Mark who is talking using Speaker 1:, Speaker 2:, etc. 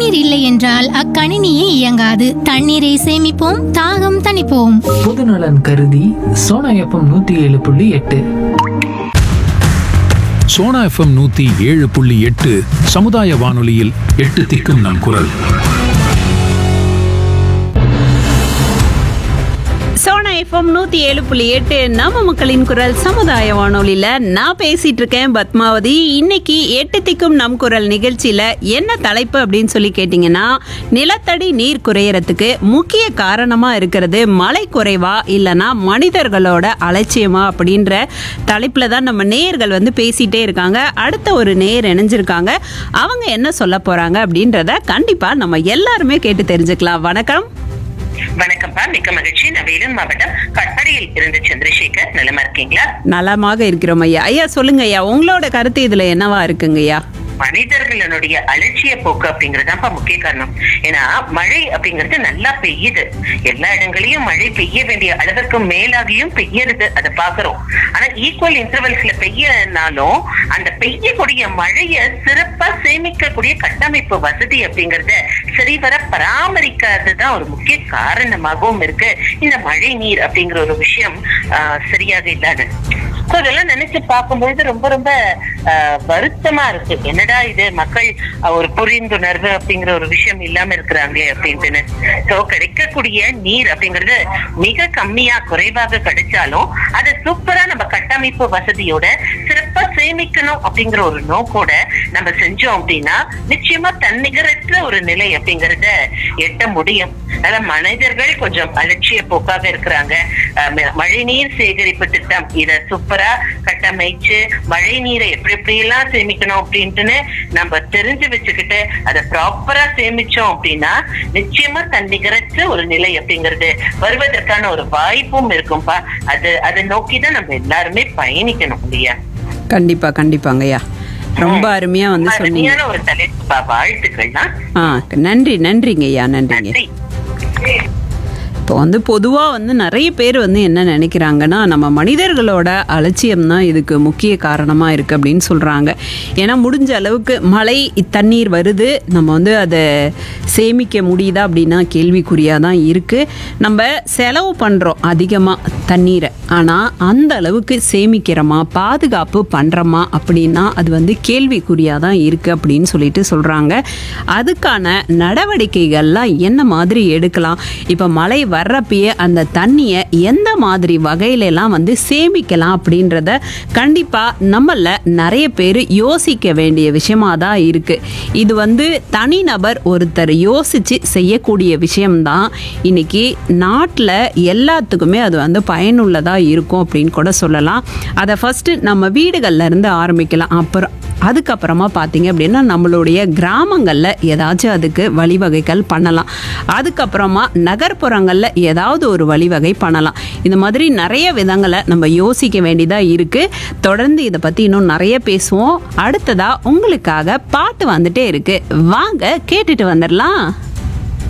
Speaker 1: தண்ணீர் இல்லை என்றால் அக்கணினியே இயங்காது தண்ணீரை சேமிப்போம் தாகம் தணிப்போம்
Speaker 2: பொதுநலன் கருதி சோனா எஃப்எம் நூத்தி ஏழு புள்ளி எட்டு
Speaker 3: சோனா எஃப்எம் நூத்தி ஏழு புள்ளி எட்டு சமுதாய வானொலியில் எட்டு திக்கும் நம் குரல்
Speaker 4: சோனா எஃப்எம் நூத்தி ஏழு புள்ளி எட்டு நம்ம மக்களின் குரல் சமுதாய வானொலியில நான் பேசிட்டு இருக்கேன் பத்மாவதி இன்னைக்கு எட்டு திக்கும் நம் குரல் நிகழ்ச்சியில என்ன தலைப்பு அப்படின்னு சொல்லி கேட்டீங்கன்னா நிலத்தடி நீர் குறையறதுக்கு முக்கிய காரணமா இருக்கிறது மழை குறைவா இல்லனா மனிதர்களோட அலட்சியமா அப்படின்ற தலைப்புல தான் நம்ம நேயர்கள் வந்து பேசிட்டே இருக்காங்க அடுத்த ஒரு நேயர் இணைஞ்சிருக்காங்க அவங்க என்ன சொல்ல போறாங்க அப்படின்றத கண்டிப்பா நம்ம எல்லாருமே கேட்டு தெரிஞ்சுக்கலாம் வணக்கம்
Speaker 5: வணக்கம்ப்பா மிக்க மகிழ்ச்சி நான் வேலூர் மாவட்டம் கட்படியில் இருந்து சந்திரசேகர் நலமா இருக்கீங்களா
Speaker 4: நலமாக இருக்கிறோம் ஐயா ஐயா சொல்லுங்க ஐயா உங்களோட கருத்து இதுல என்னவா இருக்குங்க ஐயா
Speaker 5: மனிதர்களுடைய அலட்சிய போக்கு அப்படிங்கறதுதான்ப்பா முக்கிய காரணம் ஏன்னா மழை அப்படிங்கிறது நல்லா பெய்யுது எல்லா இடங்களையும் மழை பெய்ய வேண்டிய அளவுக்கு மேலாகியும் பெய்யறது அதை பாக்குறோம் ஆனா ஈக்குவல் இன்டர்வல்ஸ்ல பெய்யனாலும் அந்த பெய்யக்கூடிய மழைய சிறப்பா சேமிக்கக்கூடிய கட்டமைப்பு வசதி அப்படிங்கறத சரிவர பராமரிக்காததுதான் ஒரு முக்கிய காரணமாகவும் இருக்கு இந்த மழை நீர் அப்படிங்கிற ஒரு விஷயம் ஆஹ், சரியாக இல்லாத So, இதெல்லாம் நினைச்சு பார்க்கும்பொழுது ரொம்ப ரொம்ப ஆஹ், வருத்தமா இருக்கு என்னடா இது மக்கள் ஆஹ், ஒரு புரிந்துணர்வு அப்படிங்கிற ஒரு விஷயம் இல்லாம இருக்கிறாங்களே அப்படின்ட்டுன்னு சோ கிடைக்கக்கூடிய நீர் அப்படிங்கிறது மிக கம்மியா குறைவாக கிடைச்சாலும் அதை சூப்பரா நம்ம கட்டமைப்பு வசதியோட சிறப்பா சேமிக்கணும் அப்படிங்கிற ஒரு நோக்கோட நம்ம செஞ்சோம் அப்படின்னா நிச்சயமா தன்னிகரற்ற ஒரு நிலை அப்படிங்கறத எட்ட முடியும் அதனால மனிதர்கள் கொஞ்சம் அலட்சிய போக்காக இருக்கிறாங்க அஹ் ம- மழைநீர் சேகரிப்பு திட்டம் இத சூப்பரா கட்டமைச்சு மழை நீரை எப்படி எப்படி எல்லாம் சேமிக்கணும் அப்படின்ட்டுன்னு நம்ம தெரிஞ்சு வச்சுக்கிட்டு அதை ப்ராப்பரா சேமிச்சோம் அப்படின்னா நிச்சயமா தன்னிகரற்ற ஒரு நிலை அப்படிங்கிறது வருவதற்கான ஒரு வாய்ப்பும் இருக்கும்பா அது அதை நோக்கி தான் நம்ம எல்லாருமே பயணிக்கணும் இல்லையா
Speaker 4: கண்டிப்பா கண்டிப்பாங்க ஐயா ரொம்ப அருமையா வந்து சொன்னீங்க
Speaker 5: அருமையான ஒரு தலைப்புப்பா வாழ்த்துக்கள்னா
Speaker 4: ஆ நன்றி நன்றிங்க ஐயா நன்றிங்க
Speaker 5: நன்றி
Speaker 4: இப்போ வந்து பொதுவாக வந்து நிறைய பேர் வந்து என்ன நினைக்கிறாங்கன்னா நம்ம மனிதர்களோட அலட்சியம் தான் இதுக்கு முக்கிய காரணமாக இருக்குது அப்படின்னு சொல்கிறாங்க ஏன்னா முடிஞ்ச அளவுக்கு மழை தண்ணீர் வருது நம்ம வந்து அதை சேமிக்க முடியுதா அப்படின்னா கேள்விக்குறியாக தான் இருக்குது நம்ம செலவு பண்ணுறோம் அதிகமாக தண்ணீரை ஆனால் அந்த அளவுக்கு சேமிக்கிறோமா பாதுகாப்பு பண்ணுறோமா அப்படின்னா அது வந்து கேள்விக்குறியாக தான் இருக்குது அப்படின்னு சொல்லிட்டு சொல்கிறாங்க அதுக்கான நடவடிக்கைகள்லாம் என்ன மாதிரி எடுக்கலாம் இப்போ மழை வர்றப்பயே அந்த தண்ணியை எந்த மாதிரி வகையிலெல்லாம் வந்து சேமிக்கலாம் அப்படின்றத கண்டிப்பாக நம்மள நிறைய பேர் யோசிக்க வேண்டிய விஷயமா தான் இருக்குது இது வந்து தனிநபர் ஒருத்தர் யோசித்து செய்யக்கூடிய விஷயம்தான் இன்னைக்கு நாட்டில் எல்லாத்துக்குமே அது வந்து பயனுள்ளதாக இருக்கும் அப்படின்னு கூட சொல்லலாம் அதை ஃபஸ்ட்டு நம்ம வீடுகள்ல இருந்து ஆரம்பிக்கலாம் அப்புறம் அதுக்கப்புறமா பார்த்தீங்க அப்படின்னா நம்மளுடைய கிராமங்களில் ஏதாச்சும் அதுக்கு வழிவகைகள் பண்ணலாம் அதுக்கப்புறமா நகர்ப்புறங்களில் ஏதாவது ஒரு வழிவகை பண்ணலாம் இந்த மாதிரி நிறைய விதங்களை நம்ம யோசிக்க வேண்டியதாக இருக்குது தொடர்ந்து இதை பற்றி இன்னும் நிறைய பேசுவோம் அடுத்ததாக உங்களுக்காக பாட்டு வந்துட்டே இருக்கு வாங்க கேட்டுட்டு வந்துடலாம்